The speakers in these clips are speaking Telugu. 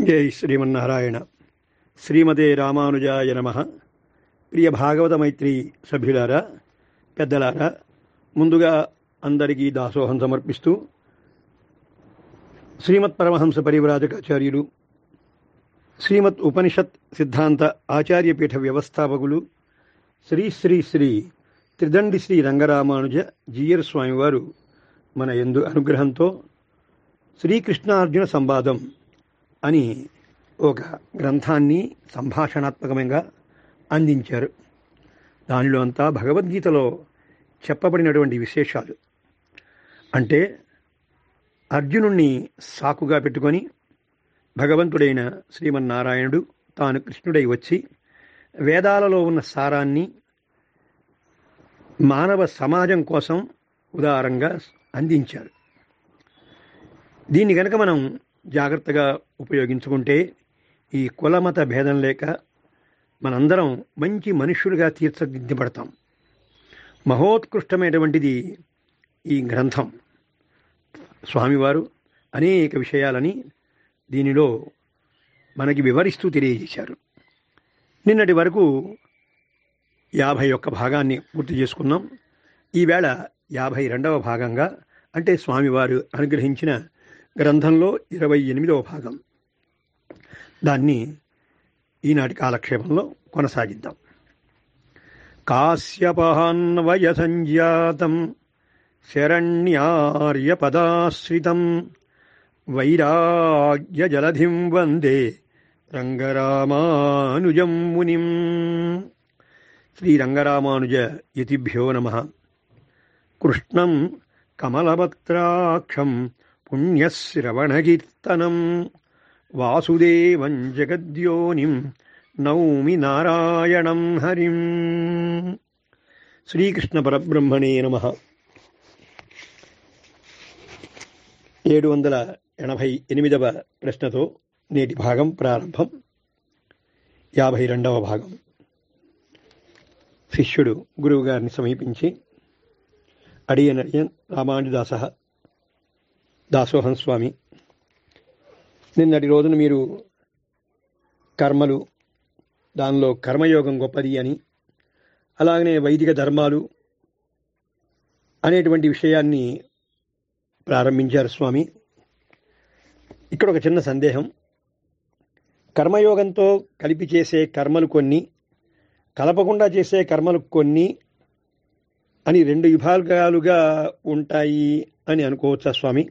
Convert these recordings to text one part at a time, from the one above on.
జై శ్రీమన్నారాయణ శ్రీమతే రామానుజాయ నమ ప్రియ భాగవత మైత్రి సభ్యులారా పెద్దలారా ముందుగా అందరికీ దాసోహం సమర్పిస్తూ శ్రీమత్ పరమహంస పరివ్రాజకాచార్యులు శ్రీమత్ ఉపనిషత్ సిద్ధాంత ఆచార్యపీఠ వ్యవస్థాపకులు శ్రీ శ్రీ శ్రీ త్రిదండి శ్రీ రంగరామానుజ జీయర్ స్వామివారు మన ఎందు అనుగ్రహంతో శ్రీకృష్ణార్జున సంవాదం అని ఒక గ్రంథాన్ని సంభాషణాత్మకంగా అందించారు దానిలో అంతా భగవద్గీతలో చెప్పబడినటువంటి విశేషాలు అంటే అర్జునుణ్ణి సాకుగా పెట్టుకొని భగవంతుడైన శ్రీమన్నారాయణుడు తాను కృష్ణుడై వచ్చి వేదాలలో ఉన్న సారాన్ని మానవ సమాజం కోసం ఉదారంగా అందించారు దీన్ని కనుక మనం జాగ్రత్తగా ఉపయోగించుకుంటే ఈ కులమత భేదం లేక మనందరం మంచి మనుష్యులుగా తీర్చిదిద్దబడతాం మహోత్కృష్టమైనటువంటిది ఈ గ్రంథం స్వామివారు అనేక విషయాలని దీనిలో మనకి వివరిస్తూ తెలియజేశారు నిన్నటి వరకు యాభై ఒక్క భాగాన్ని పూర్తి చేసుకున్నాం ఈవేళ యాభై రెండవ భాగంగా అంటే స్వామివారు అనుగ్రహించిన గ్రంథంలో ఇరవై ఎనిమిదవ భాగం దాన్ని ఈనాటి కాలక్షేపంలో కొనసాగిద్దాం కాశ్యపహాన్వయ సంజాతం శరణ్యార్యపదాశ్రితం వైరాగ్య జలధిం వందే రంగరామానుజం మునిం శ్రీరంగరామానుజ యతిభ్యో నమ కృష్ణం కమలపత్రాక్షం పుణ్యశ్రవణకీర్తనం వాసుదేవం జగద్యోనిం నౌమి నారాయణం హరిం శ్రీకృష్ణ పరబ్రహ్మణే నమ ఏడు వందల ఎనభై ఎనిమిదవ ప్రశ్నతో నేటి భాగం ప్రారంభం యాభై రెండవ భాగం శిష్యుడు గురువు గారిని సమీపించి అడియన్ అడియన్ రామానుదాస దాసోహం స్వామి నిన్నటి రోజున మీరు కర్మలు దానిలో కర్మయోగం గొప్పది అని అలాగనే వైదిక ధర్మాలు అనేటువంటి విషయాన్ని ప్రారంభించారు స్వామి ఇక్కడ ఒక చిన్న సందేహం కర్మయోగంతో కలిపి చేసే కర్మలు కొన్ని కలపకుండా చేసే కర్మలు కొన్ని అని రెండు విభాగాలుగా ఉంటాయి అని అనుకోవచ్చా స్వామి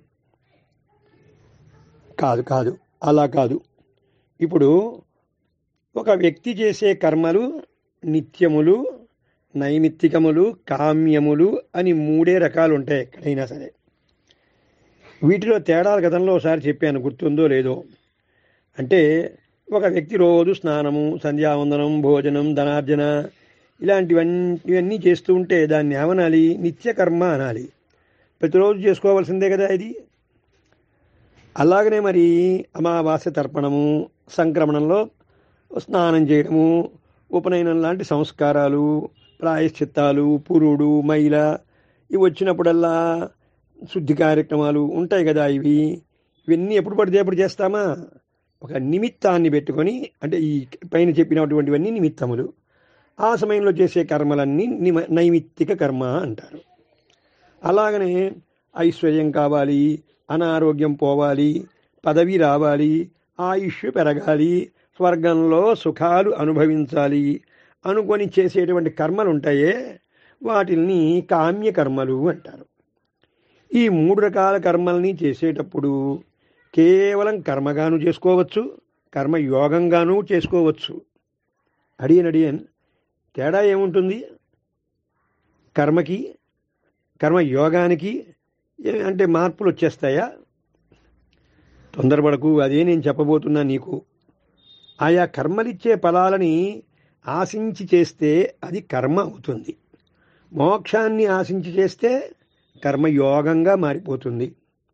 కాదు కాదు అలా కాదు ఇప్పుడు ఒక వ్యక్తి చేసే కర్మలు నిత్యములు నైమిత్తికములు కామ్యములు అని మూడే రకాలు ఉంటాయి ఎక్కడైనా సరే వీటిలో తేడాలు గతంలో ఒకసారి చెప్పాను గుర్తుందో లేదో అంటే ఒక వ్యక్తి రోజు స్నానము సంధ్యావందనం భోజనం ధనార్జన ఇలాంటివన్నీ ఇవన్నీ చేస్తూ ఉంటే దాన్ని ఏమనాలి నిత్యకర్మ అనాలి ప్రతిరోజు చేసుకోవాల్సిందే కదా ఇది అలాగనే మరి అమావాస్య తర్పణము సంక్రమణంలో స్నానం చేయడము ఉపనయనం లాంటి సంస్కారాలు ప్రాయశ్చిత్తాలు పురుడు మైల ఇవి వచ్చినప్పుడల్లా శుద్ధి కార్యక్రమాలు ఉంటాయి కదా ఇవి ఇవన్నీ ఎప్పుడు పడితే ఎప్పుడు చేస్తామా ఒక నిమిత్తాన్ని పెట్టుకొని అంటే ఈ పైన చెప్పినటువంటివన్నీ నిమిత్తములు ఆ సమయంలో చేసే కర్మలన్నీ నిమ నైమిత్తిక కర్మ అంటారు అలాగనే ఐశ్వర్యం కావాలి అనారోగ్యం పోవాలి పదవి రావాలి ఆయుష్ పెరగాలి స్వర్గంలో సుఖాలు అనుభవించాలి అనుకొని చేసేటువంటి కర్మలు ఉంటాయే వాటిల్ని కామ్య కర్మలు అంటారు ఈ మూడు రకాల కర్మల్ని చేసేటప్పుడు కేవలం కర్మగాను చేసుకోవచ్చు కర్మ యోగంగాను చేసుకోవచ్చు అడియన్ అడియన్ తేడా ఏముంటుంది కర్మకి కర్మ యోగానికి అంటే మార్పులు వచ్చేస్తాయా తొందరపడకు అదే నేను చెప్పబోతున్నా నీకు ఆయా కర్మలిచ్చే ఫలాలని ఆశించి చేస్తే అది కర్మ అవుతుంది మోక్షాన్ని ఆశించి చేస్తే కర్మయోగంగా మారిపోతుంది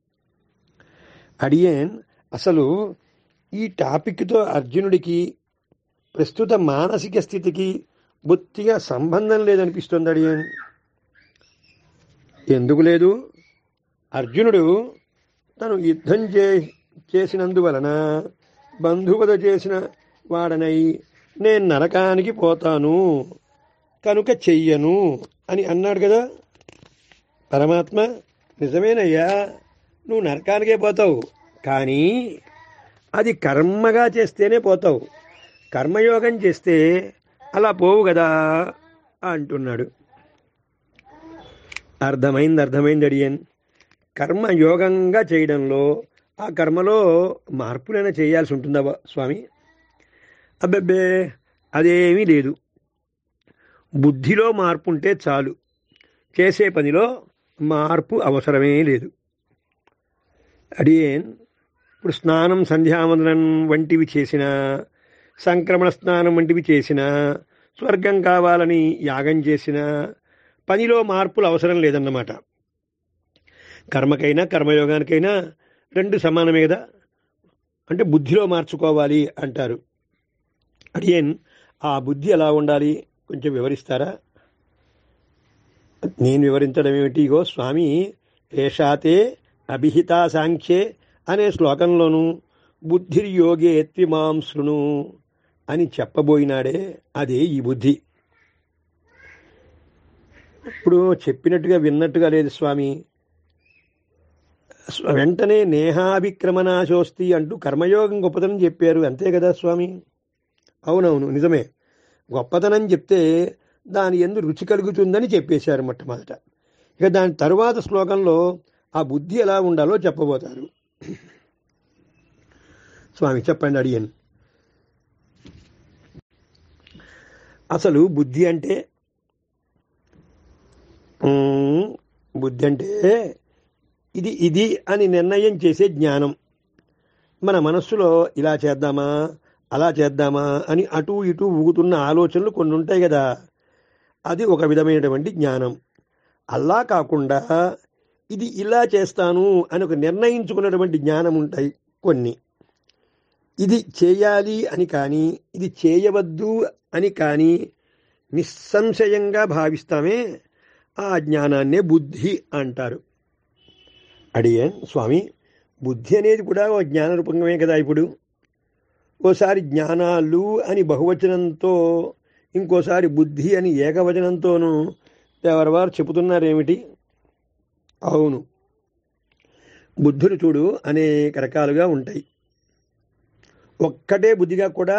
అడియన్ అసలు ఈ టాపిక్తో అర్జునుడికి ప్రస్తుత మానసిక స్థితికి బొత్తిగా సంబంధం లేదనిపిస్తుంది అడియన్ ఎందుకు లేదు అర్జునుడు తను యుద్ధం చే చేసినందువలన బంధువద చేసిన వాడనై నేను నరకానికి పోతాను కనుక చెయ్యను అని అన్నాడు కదా పరమాత్మ నిజమేనయ్యా నువ్వు నరకానికే పోతావు కానీ అది కర్మగా చేస్తేనే పోతావు కర్మయోగం చేస్తే అలా పోవు కదా అంటున్నాడు అర్థమైంది అర్థమైంది అడియన్ కర్మయోగంగా చేయడంలో ఆ కర్మలో మార్పులైనా చేయాల్సి ఉంటుందా బా- స్వామి అబ్బబ్బే అదేమీ లేదు బుద్ధిలో మార్పు ఉంటే చాలు చేసే పనిలో మార్పు అవసరమే లేదు అడియన్ ఇప్పుడు స్నానం సంధ్యావందనం వంటివి చేసిన సంక్రమణ స్నానం వంటివి చేసిన స్వర్గం కావాలని యాగం చేసిన పనిలో మార్పులు అవసరం లేదన్నమాట కర్మకైనా కర్మయోగానికైనా రెండు సమానమే కదా అంటే బుద్ధిలో మార్చుకోవాలి అంటారు అడియన్ ఆ బుద్ధి ఎలా ఉండాలి కొంచెం వివరిస్తారా నేను వివరించడం ఏమిటి ఇగో స్వామి ఏషాతే అభిహితా సాంఖ్యే అనే శ్లోకంలోను బుద్ధిర్యోగే త్రిమాంసును అని చెప్పబోయినాడే అదే ఈ బుద్ధి ఇప్పుడు చెప్పినట్టుగా విన్నట్టుగా లేదు స్వామి స్వ- వెంటనే నేహాభిక్రమనాశోస్తి అంటూ కర్మయోగం గొప్పతనం చెప్పారు అంతే కదా స్వామి అవునవును నిజమే గొప్పతనం చెప్తే దాని ఎందు రుచి కలుగుతుందని చెప్పేశారు మొట్టమొదట ఇక దాని తరువాత శ్లోకంలో ఆ బుద్ధి ఎలా ఉండాలో చెప్పబోతారు స్వామి చెప్పండి అడియన్ అసలు బుద్ధి అంటే ఉమ్, బుద్ధి అంటే ఇది ఇది అని నిర్ణయం చేసే జ్ఞానం మన మనస్సులో ఇలా చేద్దామా అలా చేద్దామా అని అటు ఇటు ఊగుతున్న ఆలోచనలు కొన్ని ఉంటాయి కదా అది ఒక విధమైనటువంటి జ్ఞానం అలా కాకుండా ఇది ఇలా చేస్తాను అని ఒక నిర్ణయించుకున్నటువంటి జ్ఞానం ఉంటాయి కొన్ని ఇది చేయాలి అని కానీ ఇది చేయవద్దు అని కానీ నిస్సంశయంగా భావిస్తామే ఆ జ్ఞానాన్నే బుద్ధి అంటారు అడియన్ స్వామి బుద్ధి అనేది కూడా ఓ జ్ఞాన రూపంగమే కదా ఇప్పుడు ఓసారి జ్ఞానాలు అని బహువచనంతో ఇంకోసారి బుద్ధి అని ఏకవచనంతోనూ ఎవరివారు చెబుతున్నారేమిటి అవును బుద్ధులు చూడు అనేక రకాలుగా ఉంటాయి ఒక్కటే బుద్ధిగా కూడా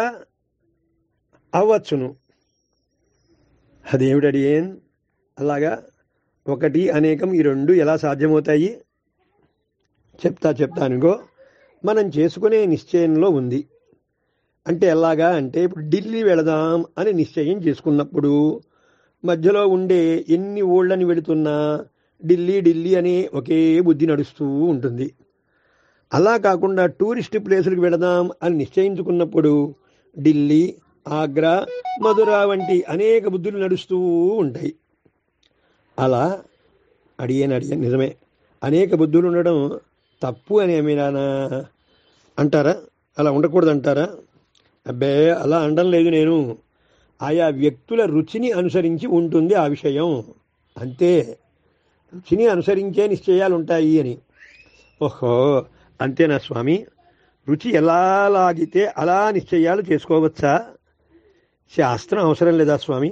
అవ్వచ్చును అదేమిటడి ఏం అలాగా ఒకటి అనేకం ఈ రెండు ఎలా సాధ్యమవుతాయి చెప్తా చెప్తానుగో మనం చేసుకునే నిశ్చయంలో ఉంది అంటే ఎలాగా అంటే ఇప్పుడు ఢిల్లీ వెళదాం అని నిశ్చయం చేసుకున్నప్పుడు మధ్యలో ఉండే ఎన్ని ఊళ్ళని వెళుతున్నా ఢిల్లీ ఢిల్లీ అనే ఒకే బుద్ధి నడుస్తూ ఉంటుంది అలా కాకుండా టూరిస్ట్ ప్లేసులకు వెళదాం అని నిశ్చయించుకున్నప్పుడు ఢిల్లీ ఆగ్రా మధుర వంటి అనేక బుద్ధులు నడుస్తూ ఉంటాయి అలా అడిగాను అడిగాను నిజమే అనేక బుద్ధులు ఉండడం తప్పు అని ఏమైనా అంటారా అలా ఉండకూడదు అంటారా అబ్బే అలా అనడం లేదు నేను ఆయా వ్యక్తుల రుచిని అనుసరించి ఉంటుంది ఆ విషయం అంతే రుచిని అనుసరించే నిశ్చయాలు ఉంటాయి అని ఓహో అంతేనా స్వామి రుచి ఎలా లాగితే అలా నిశ్చయాలు చేసుకోవచ్చా శాస్త్రం అవసరం లేదా స్వామి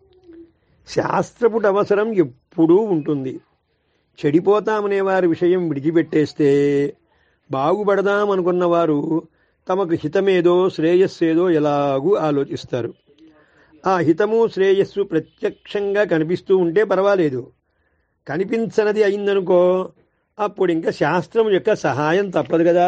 శాస్త్రపుట అవసరం ఎప్పుడూ ఉంటుంది చెడిపోతామనే వారి విషయం విడిచిపెట్టేస్తే బాగుపడదాం అనుకున్న వారు తమకు హితమేదో శ్రేయస్సేదో ఎలాగూ ఆలోచిస్తారు ఆ హితము శ్రేయస్సు ప్రత్యక్షంగా కనిపిస్తూ ఉంటే పర్వాలేదు కనిపించనది అయిందనుకో అప్పుడు ఇంకా శాస్త్రం యొక్క సహాయం తప్పదు కదా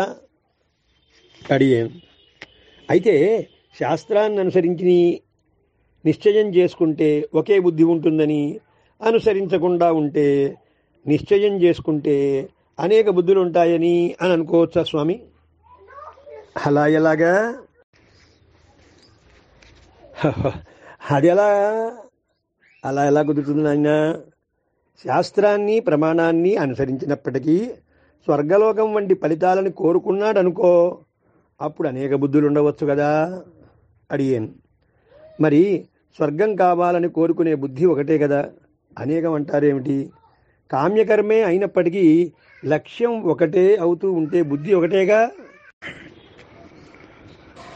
అడిగేం అయితే శాస్త్రాన్ని అనుసరించి నిశ్చయం చేసుకుంటే ఒకే బుద్ధి ఉంటుందని అనుసరించకుండా ఉంటే నిశ్చయం చేసుకుంటే అనేక బుద్ధులు ఉంటాయని అని అనుకోవచ్చా స్వామి అలా ఎలాగా అది ఎలా అలా ఎలా కుదురుతుంది నాయన శాస్త్రాన్ని ప్రమాణాన్ని అనుసరించినప్పటికీ స్వర్గలోకం వంటి ఫలితాలను కోరుకున్నాడు అనుకో అప్పుడు అనేక బుద్ధులు ఉండవచ్చు కదా అడిగాను మరి స్వర్గం కావాలని కోరుకునే బుద్ధి ఒకటే కదా అనేకం అంటారేమిటి కామ్యకర్మే అయినప్పటికీ లక్ష్యం ఒకటే అవుతూ ఉంటే బుద్ధి ఒకటేగా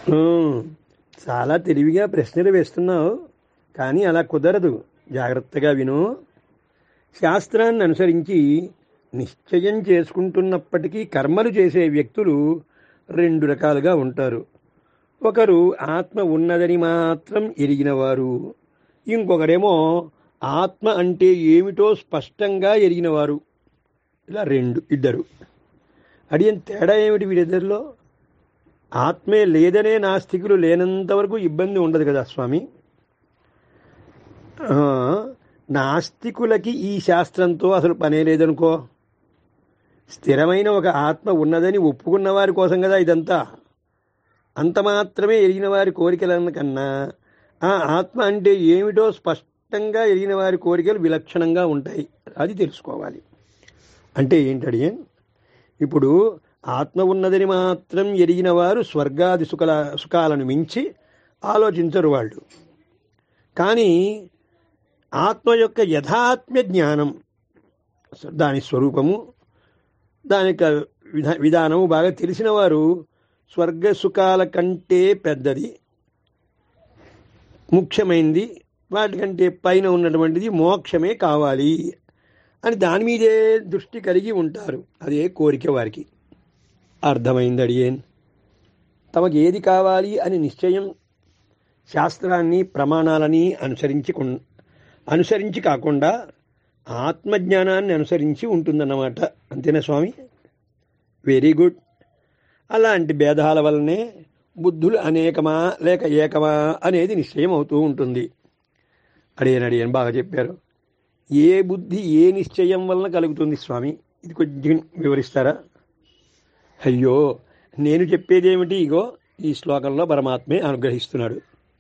ఉమ్, చాలా తెలివిగా ప్రశ్నలు వేస్తున్నావు కానీ అలా కుదరదు జాగ్రత్తగా విను శాస్త్రాన్ని అనుసరించి నిశ్చయం చేసుకుంటున్నప్పటికీ కర్మలు చేసే వ్యక్తులు రెండు రకాలుగా ఉంటారు ఒకరు ఆత్మ ఉన్నదని మాత్రం ఎరిగినవారు ఇంకొకరేమో ఆత్మ అంటే ఏమిటో స్పష్టంగా ఎరిగినవారు ఇలా రెండు ఇద్దరు అడిగిన తేడా ఏమిటి వీరిద్దరిలో ఆత్మే లేదనే నాస్తికులు లేనంత వరకు ఇబ్బంది ఉండదు కదా స్వామి ఆ, నాస్తికులకి ఈ శాస్త్రంతో అసలు పనే లేదనుకో స్థిరమైన ఒక ఆత్మ ఉన్నదని ఒప్పుకున్న వారి కోసం కదా ఇదంతా అంత మాత్రమే ఎరిగిన వారి కోరికలన్న కన్నా ఆ ఆత్మ అంటే ఏమిటో స్పష్టంగా ఎరిగిన వారి కోరికలు విలక్షణంగా ఉంటాయి అది తెలుసుకోవాలి అంటే ఏంటడి ఇప్పుడు ఆత్మ ఉన్నదని మాత్రం ఎరిగిన వారు స్వర్గాది సుఖల సుఖాలను మించి ఆలోచించరు వాళ్ళు కానీ ఆత్మ యొక్క యథాత్మ్య జ్ఞానం దాని స్వరూపము దాని యొక్క విధా విధానము బాగా తెలిసిన వారు స్వర్గ సుఖాల కంటే పెద్దది ముఖ్యమైనది వాటికంటే పైన ఉన్నటువంటిది మోక్షమే కావాలి అని దాని మీదే దృష్టి కలిగి ఉంటారు అదే కోరిక వారికి అర్థమైంది అడిగేన్ తమకు ఏది కావాలి అని నిశ్చయం శాస్త్రాన్ని ప్రమాణాలని అనుసరించి కొన్- అనుసరించి కాకుండా ఆత్మజ్ఞానాన్ని అనుసరించి ఉంటుందన్నమాట అంతేనా స్వామి వెరీ గుడ్ అలాంటి భేదాల వల్లనే బుద్ధులు అనేకమా లేక ఏకమా అనేది నిశ్చయం అవుతూ ఉంటుంది అడిగాను అడిగాను బాగా చెప్పారు ఏ బుద్ధి ఏ నిశ్చయం వలన కలుగుతుంది స్వామి ఇది కొంచెం వివరిస్తారా అయ్యో నేను చెప్పేదేమిటి ఇగో ఈ శ్లోకంలో పరమాత్మే అనుగ్రహిస్తున్నాడు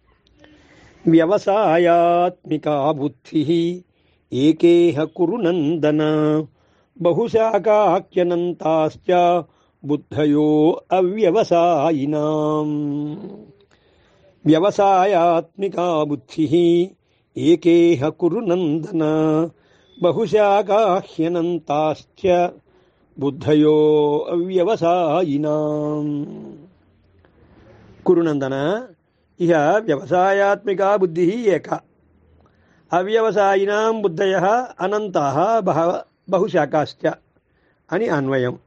వ్యవసాయాత్మికా బుద్ధి ఏకేహ కురు నందన బహుశాఖాఖ్యనంతాశ్చ బుద్ధయో అవ్యవసాయినాం వ్యవసాయాత్మికా బుద్ధి ఏకేహ కురు నందన బహుశాఖాహ్యనంతాశ్చ బుద్ధయో అవ్యవసాయినాం కురునందన ఇహ వ్యవసాయాత్మికా బుద్ధి ఏక అవ్యవసాయినాం బుద్ధయ అనంతా బహ బహుశాఖాశ్చ అని అన్వయం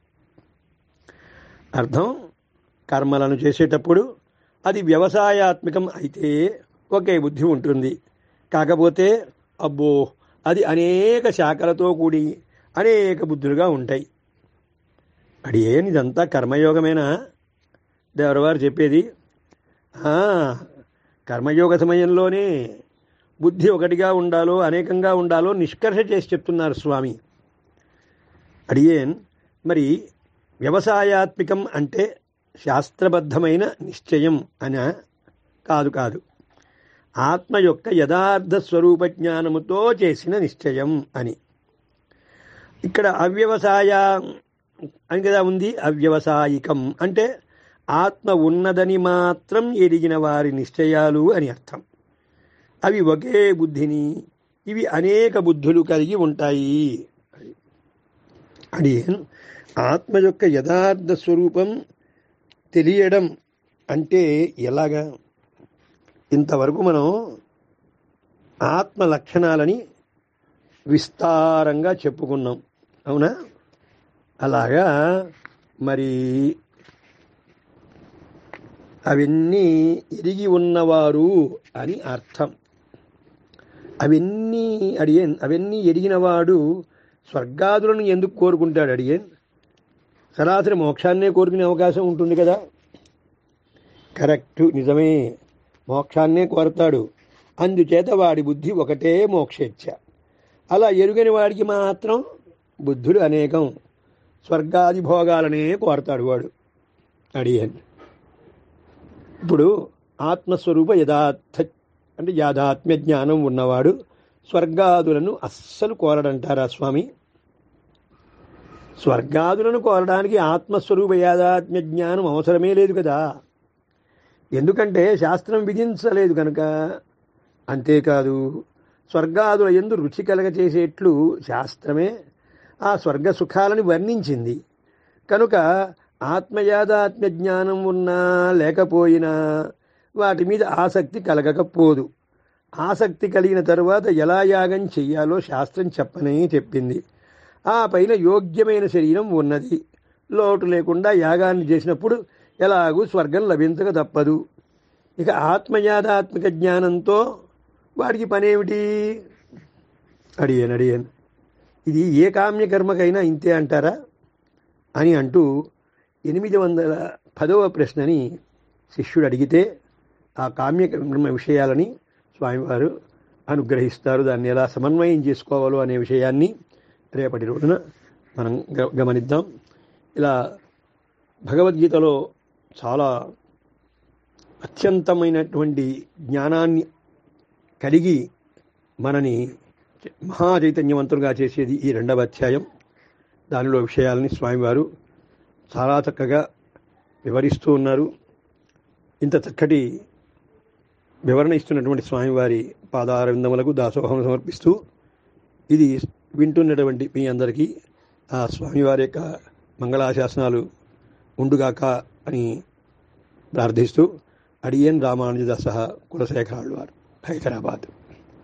అర్థం కర్మలను చేసేటప్పుడు అది వ్యవసాయాత్మకం అయితే ఒకే బుద్ధి ఉంటుంది కాకపోతే అబ్బో అది అనేక శాఖలతో కూడి అనేక బుద్ధులుగా ఉంటాయి అడి ఏం ఇదంతా కర్మయోగమేనా దేవరవారు చెప్పేది ఆ, కర్మయోగ సమయంలోనే బుద్ధి ఒకటిగా ఉండాలో అనేకంగా ఉండాలో నిష్కర్ష చేసి చెప్తున్నారు స్వామి అడిగేన్ మరి వ్యవసాయాత్మికం అంటే శాస్త్రబద్ధమైన నిశ్చయం అన కాదు కాదు ఆత్మ యొక్క యథార్థ స్వరూప జ్ఞానముతో చేసిన నిశ్చయం అని ఇక్కడ అవ్యవసాయ అని కదా ఉంది అవ్యవసాయికం అంటే ఆత్మ ఉన్నదని మాత్రం ఎరిగిన వారి నిశ్చయాలు అని అర్థం అవి ఒకే బుద్ధిని ఇవి అనేక బుద్ధులు కలిగి ఉంటాయి అని ఆత్మ యొక్క యథార్థ స్వరూపం తెలియడం అంటే ఎలాగా ఇంతవరకు మనం ఆత్మ లక్షణాలని విస్తారంగా చెప్పుకున్నాం అవునా అలాగా మరి అవన్నీ ఎరిగి ఉన్నవారు అని అర్థం అవన్నీ అడిగేన్ అవన్నీ ఎరిగినవాడు స్వర్గాదులను ఎందుకు కోరుకుంటాడు అడిగేన్ సరాసరి మోక్షాన్నే కోరుకునే అవకాశం ఉంటుంది కదా కరెక్ట్ నిజమే మోక్షాన్నే కోరతాడు అందుచేత వాడి బుద్ధి ఒకటే మోక్షేచ్ఛ అలా ఎరుగని వాడికి మాత్రం బుద్ధుడు అనేకం స్వర్గాది భోగాలనే కోరతాడు వాడు అడిగాను ఇప్పుడు ఆత్మస్వరూప యథార్థ అంటే యాథాత్మ్య జ్ఞానం ఉన్నవాడు స్వర్గాదులను అస్సలు కోరడంటారా స్వామి స్వర్గాదులను కోరడానికి ఆత్మస్వరూప యాథాత్మ్య జ్ఞానం అవసరమే లేదు కదా ఎందుకంటే శాస్త్రం విధించలేదు కనుక అంతేకాదు స్వర్గాదుల ఎందు రుచి కలగ చేసేట్లు శాస్త్రమే ఆ స్వర్గ సుఖాలని వర్ణించింది కనుక ఆత్మయాదాత్మ్య జ్ఞానం ఉన్నా లేకపోయినా వాటి మీద ఆసక్తి కలగకపోదు ఆసక్తి కలిగిన తరువాత ఎలా యాగం చెయ్యాలో శాస్త్రం చెప్పనే చెప్పింది ఆ పైన యోగ్యమైన శరీరం ఉన్నది లోటు లేకుండా యాగాన్ని చేసినప్పుడు ఎలాగూ స్వర్గం లభించక తప్పదు ఇక ఆత్మయాదాత్మిక జ్ఞానంతో వాడికి పనేమిటి అడిగాను అడిగాను ఇది ఏ కామ్యకర్మకైనా ఇంతే అంటారా అని అంటూ ఎనిమిది వందల పదవ ప్రశ్నని శిష్యుడు అడిగితే ఆ కామ్యకర్మ విషయాలని స్వామివారు అనుగ్రహిస్తారు దాన్ని ఎలా సమన్వయం చేసుకోవాలో అనే విషయాన్ని రేపటి రోజున మనం గ- గమనిద్దాం ఇలా భగవద్గీతలో చాలా అత్యంతమైనటువంటి జ్ఞానాన్ని కలిగి మనని మహా చైతన్యవంతులుగా చేసేది ఈ రెండవ అధ్యాయం దానిలో విషయాలని స్వామివారు చాలా చక్కగా వివరిస్తూ ఉన్నారు ఇంత చక్కటి వివరణ ఇస్తున్నటువంటి స్వామివారి పాదారవిందములకు దాసోహం సమర్పిస్తూ ఇది వింటున్నటువంటి మీ అందరికీ ఆ స్వామివారి యొక్క మంగళాశాసనాలు ఉండుగాక అని ప్రార్థిస్తూ అడియన్ రామానుజదాస కులశేఖరాళ్ళు వారు హైదరాబాద్